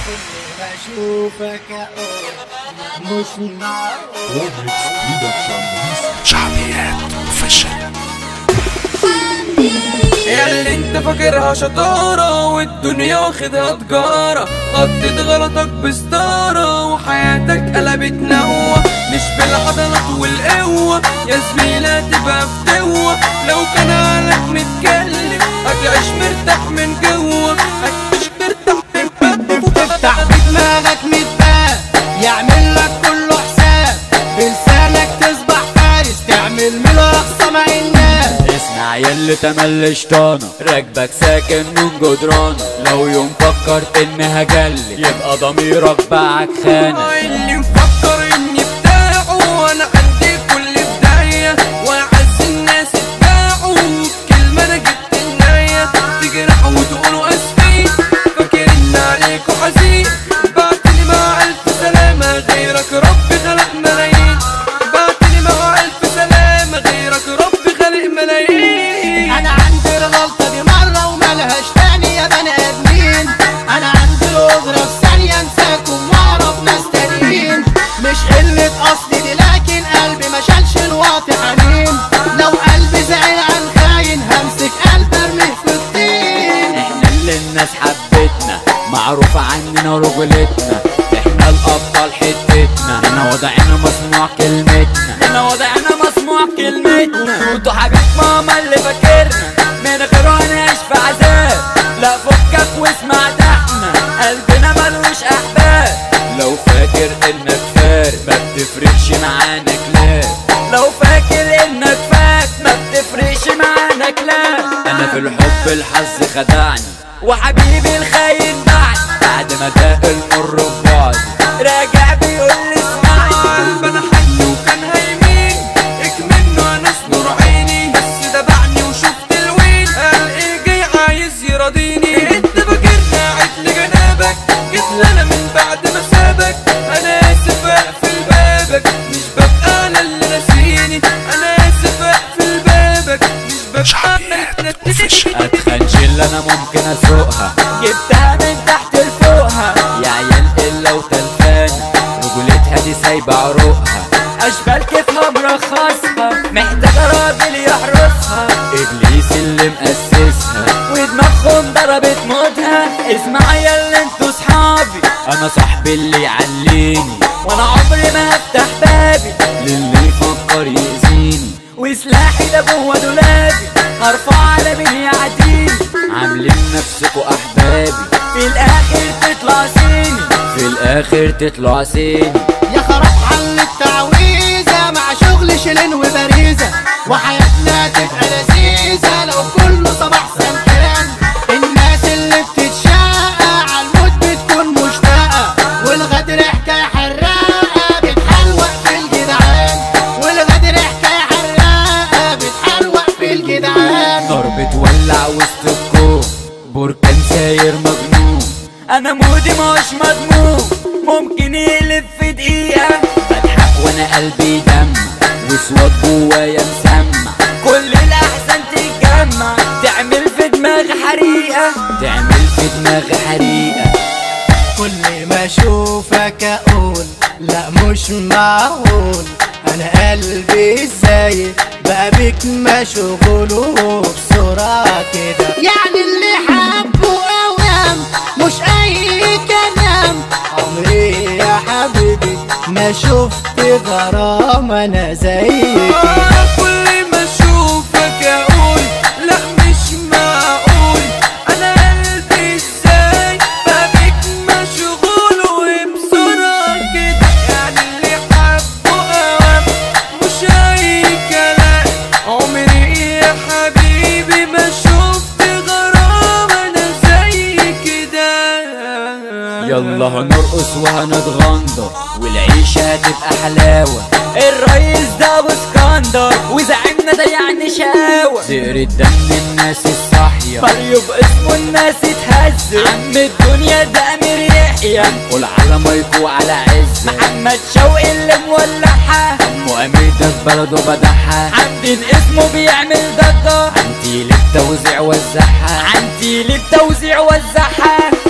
كل ما اشوفك اقول مش معقول شعبيات اوفيشال اللي انت فاكرها شطارة والدنيا واخدها تجارة غطيت غلطك بستارة وحياتك قلبت نوة مش بالعضلات والقوة يا زميلة تبقى فتوة لو كان عقلك متكلم هتعيش مرتاح من جوه هتعيش مرتاح من جوه تفتح بدماغك متباب يعمل لك كله حساب بلسانك تصبح فارس تعمل من الاقصى مع الناس اسمع يلي تمل شطانة راكبك ساكن من جدرانة لو يوم فكرت اني هجلي يبقى ضميرك باعك خانة اللي مفكر اني بتاعه وانا عندي كل بداية واعز الناس اتباعوا كلمة انا جبت الناية تجرح وتقولوا اسفين فاكر ان عليكوا حزين بعتني مع الف سلامة غيرك ربي خلق ملايين بعتني مع الف سلامة غيرك ربي خلق ملايين انا عندي الغلطة دي مرة وملهاش تاني يا بني ادمين انا عندي القدرة في ثانية انساكم واعرف ناس تانيين مش قلة قصدي دي لكن قلبي ما شالش الواطي حنين لو قلبي زعل عن خاين همسك قلبي ارميه في الطين احنا اللي الناس حبتنا معروف عننا رجولتنا احنا الابطال حتتنا هنا وضعنا مسموع كلمتنا هنا وضعنا مسموع كلمتنا انتوا حبيب ماما اللي فاكرنا من غيره هنعيش في عذاب لا فكك واسمع ده احنا قلبنا ملوش احباب لو فاكر انك فارق ما بتفرقش معانا كلام لو فاكر انك فات ما بتفرقش معانا كلام انا في الحب الحظ خدعني وحبيبي الخاين بعد بعد ما داق المر في بعض راجع بيقول لي اسمعي قلب انا حي وكان هيمين اكمنه انا نور عيني بس دبعني وشفت الوين قال ايه جاي عايز يراضيني انت فاكرني قاعد لجنابك جيت لنا من بعد ما سابك انا اسف اقفل بابك مش ببقى انا اللي ناسيني انا اسف اقفل بابك مش ببقى انا اللي ناسيني اتخنش اللي انا ممكن اسوقها جبتها من تحت لفوقها يا عيال الا وتلفانة رجولتها دي سايبة عروقها اشبال كيفها مرخصها محتاجة راجل يحرسها ابليس اللي مأسسها ودماغهم ضربت موتها اسمع يا اللي انتوا صحابي انا صاحبي اللي يعليني وانا عمري ما هفتح بابي للي يفكر يأذيني وسلاحي ده جوه دولابي هرفع على مين يعديني عاملين نفسكوا احبابي في الاخر تطلع سيني في الاخر تطلع سيني يا خراب حل التعويذة مع شغل شيلين وبريزة وحياتنا تبقى لذيذة لو كله صباح سمكان الناس اللي بتتشقى عالموت بتكون مشتاقة والغدر حكاية حراقة بتحلوق في الجدعان والغدر حكاية حراقة بتحلوق في الجدعان نار بتولع وسط الكون بركان ساير مجنون انا مودي مش مضمون ممكن يقلب في دقيقة بضحك وانا قلبي دمع وصوت جوايا مسمع كل الاحزان تتجمع تعمل في دماغي حريقة تعمل في دماغي حريقة كل ما اشوفك اقول لا مش معقول انا قلبي ازاي بقى بيك مشغول وبسرعة كده يعني اللي حبه اوام مش اي كلام عمري يا حبيبي ما شفت غرام انا زي كده آه، كل ما اشوفك اقول لا مش معقول انا قلبي ازاي بقى بيك مشغول وبسرعة كده يعني اللي حبه اوام مش اي كلام عمري يا حبيبي ما شفت غرام انا زي كده يلا هنرقص وهنتغندر والعيشة هتبقى حلاوة الرئيس ده ابو اسكندر وزعيمنا ده يعني شقاوة زهر الدم الناس الصاحية ماريو باسمه الناس اتهز عم الدنيا ده امير يحيى قول على مايكو وعلى عز محمد شوقي اللي مولعها امه امير ده في بلده بدعها عندي اسمه بيعمل ضجة عندي للتوزيع وزعها عندي للتوزيع وزعها